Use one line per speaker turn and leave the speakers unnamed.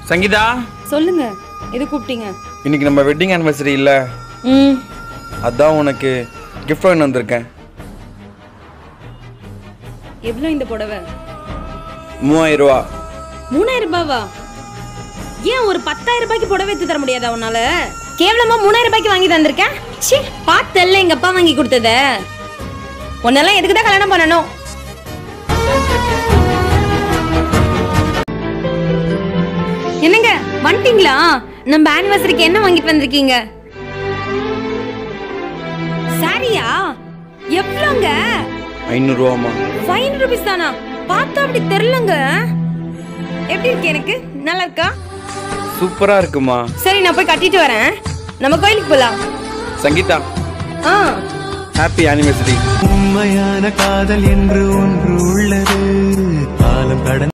சங்கீதா
சொல்லுங்க எது கூப்பிட்டீங்க
இன்னைக்கு நம்ம வெட்டிங் ஆனிவர்சரி இல்ல
ம்
அதான் உனக்கு கிஃப்ட் வாங்கி வந்திருக்கேன்
எவ்வளோ இந்த புடவை
மூவாயிரம் ரூபா
மூணாயிரம் ரூபாவா ஏன் ஒரு பத்தாயிரம் ரூபாய்க்கு புடவை எடுத்து தர முடியாதா உன்னால கேவலமா மூணாயிரம் ரூபாய்க்கு வாங்கி தந்திருக்கேன் ச்சீ பார்த்தல்ல எங்க அப்பா வாங்கி கொடுத்தத உன்னெல்லாம் எதுக்கு தான் கல்யாணம் பண்ணணும் என்னங்க வந்துட்டீங்களா நம்ம ஆனிவர்சரிக்கு என்ன வாங்கிட்டு வந்திருக்கீங்க சாரியா எவ்வளோங்க
ஐநூறுரூவாம்மா
ஃபைவ் ருபீஸ் தானா பார்த்தா அப்படி தெரிலங்க எப்படி இருக்கு எனக்கு நல்லா இருக்கா
சூப்பரா இருக்குமா
சரி நான் போய் கட்டிட்டு வரேன் நம்ம கோயிலுக்கு போலாம்
சங்கீதா
ஆ
ஹாப்பி ஆனிவர்சரி
உண்மையான காதல் என்று ஒன்று உள்ளது காலம் கடந்து